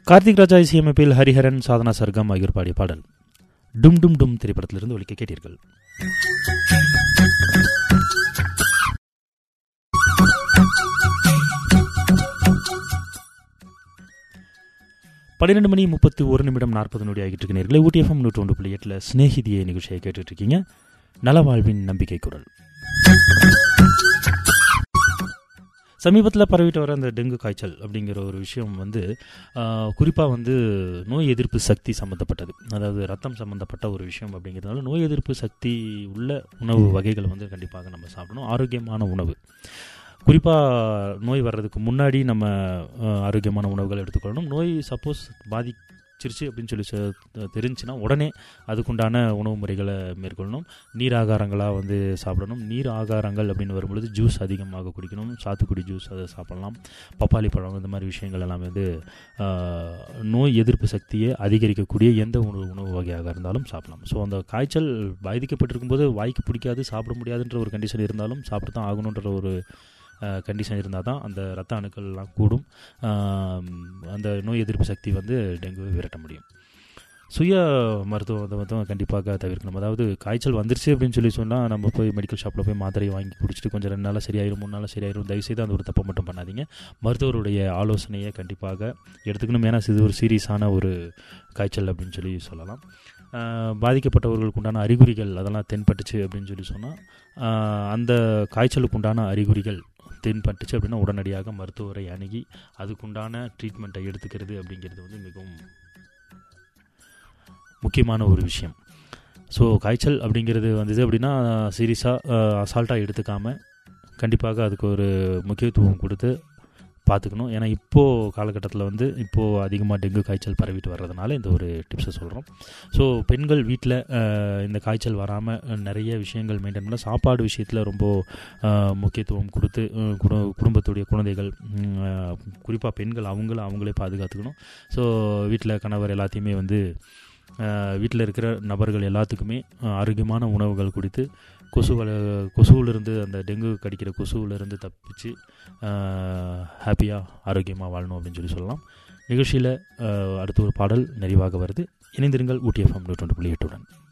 கார்த்திக் ராஜா இசையமைப்பில் ஹரிஹரன் சாதனா சர்க்கம் ஆகியோர் பாடிய பாடல் டும் டும் டும் திரைப்படத்திலிருந்து ஒலிக்க கேட்டீர்கள் பன்னிரெண்டு மணி முப்பத்தி ஒரு நிமிடம் நாற்பது நொடி ஆகிட்டு இருக்க நேர்களை ஊட்டி எஃப்எம் நூற்றி ஒன்று புள்ளி எட்டில் ஸ்நேகிதியை நிகழ்ச்சியை கேட்டுட்டு இருக்கீங்க நலவாழ்வின் நம்பிக்கை குரல் சமீபத்தில் பரவிட்டு வர அந்த டெங்கு காய்ச்சல் அப்படிங்கிற ஒரு விஷயம் வந்து குறிப்பாக வந்து நோய் எதிர்ப்பு சக்தி சம்மந்தப்பட்டது அதாவது ரத்தம் சம்மந்தப்பட்ட ஒரு விஷயம் அப்படிங்கிறதுனால நோய் எதிர்ப்பு சக்தி உள்ள உணவு வகைகளை வந்து கண்டிப்பாக நம்ம சாப்பிடணும் ஆரோக்கியமான உணவு குறிப்பாக நோய் வர்றதுக்கு முன்னாடி நம்ம அஹ், ஆரோக்கியமான உணவுகள் எடுத்துக்கொள்ளணும் நோய் சப்போஸ் பாதிச்சிருச்சு அப்படின்னு சொல்லி சொ- தெரிஞ்சுன்னா உடனே அதுக்குண்டான உணவு முறைகளை மேற்கொள்ளணும் நீர் ஆகாரங்களாக வந்து சாப்பிடணும் நீர் ஆகாரங்கள் அப்படின்னு வரும்பொழுது ஜூஸ் அதிகமாக குடிக்கணும் சாத்துக்குடி ஜூஸ் அதை சாப்பிடலாம் பப்பாளி பழம் இந்த மாதிரி விஷயங்கள் எல்லாமே வந்து அஹ், நோய் எதிர்ப்பு சக்தியை அதிகரிக்கக்கூடிய எந்த உணவு உணவு வகையாக இருந்தாலும் சாப்பிடலாம் ஸோ அந்த காய்ச்சல் பாதிக்கப்பட்டிருக்கும் போது வாய்க்கு பிடிக்காது சாப்பிட முடியாதுன்ற ஒரு கண்டிஷன் இருந்தாலும் சாப்பிட்டு தான் ஆகணுன்ற ஒரு கண்டிஷன் இருந்தால் தான் அந்த ரத்த அணுக்கள்லாம் கூடும் ஆம், அந்த நோய் எதிர்ப்பு சக்தி வந்து டெங்குவை விரட்ட முடியும் சுய மருத்துவத்தை வந்து கண்டிப்பாக தவிர்க்கணும் அதாவது காய்ச்சல் வந்துருச்சு அப்படின்னு சொல்லி சொன்னால் நம்ம போய் மெடிக்கல் ஷாப்பில் போய் மாத்திரையை வாங்கி குடிச்சிட்டு கொஞ்சம் ரெண்டு நாளாக சரியாயிரும் மூணு நாளாக சரியாயிரும் தயவுசெய்து அந்த ஒரு தப்பை மட்டும் பண்ணாதீங்க மருத்துவருடைய ஆலோசனையை கண்டிப்பாக எடுத்துக்கணும் ஏன்னா இது ஒரு சீரியஸான ஒரு காய்ச்சல் அப்படின்னு சொல்லி சொல்லலாம் ஆஹ் பாதிக்கப்பட்டவர்களுக்கு உண்டான அறிகுறிகள் அதெல்லாம் தென்பட்டுச்சு அப்படின்னு சொல்லி சொன்னால் அந்த காய்ச்சலுக்கு உண்டான அறிகுறிகள் தென்பட்டுச்சு அப்படின்னா உடனடியாக மருத்துவரை அணுகி அதுக்குண்டான ட்ரீட்மெண்ட்டை எடுத்துக்கிறது அப்படிங்கிறது வந்து மிகவும் முக்கியமான ஒரு விஷயம் ஸோ காய்ச்சல் அப்படிங்கிறது வந்தது அப்படின்னா சீரியஸாக அசால்ட்டாக எடுத்துக்காமல் கண்டிப்பாக அதுக்கு ஒரு முக்கியத்துவம் கொடுத்து பார்த்துக்கணும் ஏன்னா இப்போது காலகட்டத்தில் வந்து இப்போது அதிகமாக டெங்கு காய்ச்சல் பரவிட்டு வர்றதுனால இந்த ஒரு டிப்ஸை சொல்கிறோம் ஸோ பெண்கள் வீட்டில் இந்த காய்ச்சல் வராமல் நிறைய விஷயங்கள் மெயின்டைன் பண்ண சாப்பாடு விஷயத்தில் ரொம்ப அஹ், முக்கியத்துவம் கொடுத்து அஹ், குடு- குடும்பத்துடைய குழந்தைகள் குறிப்பாக பெண்கள் அவங்கள அவங்களே பாதுகாத்துக்கணும் ஸோ வீட்டில் கணவர் எல்லாத்தையுமே வந்து வீட்டில் இருக்கிற நபர்கள் எல்லாத்துக்குமே அஹ், ஆரோக்கியமான உணவுகள் கொடுத்து கொசுகளை கொசுவிலிருந்து அந்த டெங்கு கடிக்கிற கொசுவிலிருந்து தப்பிச்சு ஹாப்பியாக ஆரோக்கியமாக வாழணும் அப்படின்னு சொல்லி சொல்லலாம் நிகழ்ச்சியில் அடுத்த ஒரு பாடல் நிறைவாக வருது இணைந்திருங்கள் ஊட்டி எஃப்எம் நூற்றி புள்ளி எட்டுடன்